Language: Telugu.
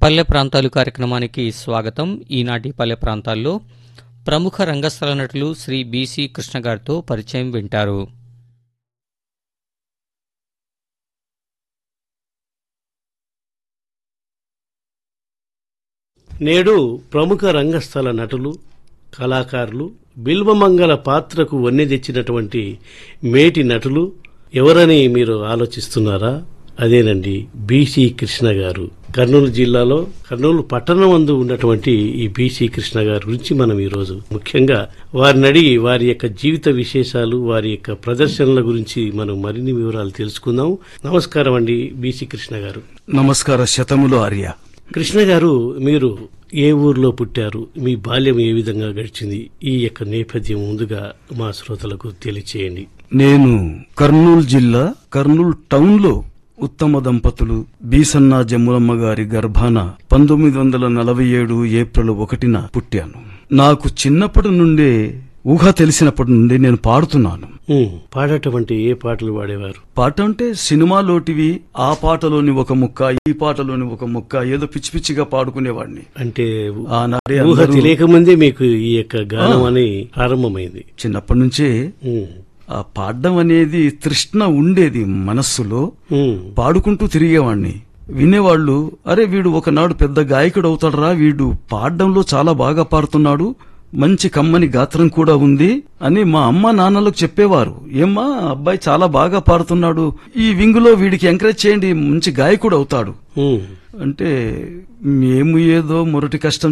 పల్లె ప్రాంతాలు కార్యక్రమానికి స్వాగతం ఈనాటి పల్లె ప్రాంతాల్లో ప్రముఖ రంగస్థల నటులు శ్రీ బీసీ కృష్ణ గారితో పరిచయం వింటారు నేడు ప్రముఖ రంగస్థల నటులు కళాకారులు బిల్వమంగళ పాత్రకు వన్నె తెచ్చినటువంటి మేటి నటులు ఎవరని మీరు ఆలోచిస్తున్నారా అదేనండి బీసీ కృష్ణ గారు కర్నూలు జిల్లాలో కర్నూలు పట్టణం అందు ఉన్నటువంటి ఈ బీసీ కృష్ణ గారి గురించి మనం ఈరోజు ముఖ్యంగా వారిని అడిగి వారి యొక్క జీవిత విశేషాలు వారి యొక్క ప్రదర్శనల గురించి మనం మరిన్ని వివరాలు తెలుసుకుందాం నమస్కారం అండి బీసీ కృష్ణ గారు నమస్కార శతములు ఆర్య కృష్ణ గారు మీరు ఏ ఊర్లో పుట్టారు మీ బాల్యం ఏ విధంగా గడిచింది ఈ యొక్క నేపథ్యం ముందుగా మా శ్రోతలకు తెలియచేయండి నేను కర్నూలు జిల్లా కర్నూలు టౌన్ లో ఉత్తమ దంపతులు బీసన్న జమ్ములమ్మ గారి గర్భాన పంతొమ్మిది వందల నలభై ఏడు ఏప్రిల్ ఒకటిన పుట్టాను నాకు చిన్నప్పటి నుండే ఊహ తెలిసినప్పటి నుండి నేను పాడుతున్నాను ఉమ్, పాడేటువంటి ఏ పాటలు పాడేవారు పాట అంటే సినిమాలోటివి ఆ పాటలోని ఒక ముక్క ఈ పాటలోని ఒక ముక్క ఏదో పిచ్చి పిచ్చిగా పాడుకునేవాడిని అంటే ఆనాడే ఊహ అందరూ తెలియకముందే మీకు ఈ యొక్క గానం అని ప్రారంభమైంది చిన్నప్పటి నుంచే ఉమ్, ఆ పాడడం అనేది తృష్ణ ఉండేది మనస్సులో ఉమ్, పాడుకుంటూ తిరిగేవాణ్ణి వినేవాళ్ళు అరే వీడు ఒకనాడు పెద్ద గాయకుడు అవుతాడరా వీడు పాడడంలో చాలా బాగా పాడుతున్నాడు మంచి కమ్మని గాత్రం కూడా ఉంది అని మా అమ్మ నాన్నలకు చెప్పేవారు ఏమ్మా అబ్బాయి చాలా బాగా పాడుతున్నాడు ఈ వింగులో వీడికి ఎంకరేజ్ చేయండి మంచి గాయకుడు అవుతాడు ఉమ్. అంటే మేము ఏదో మొరటి కష్టం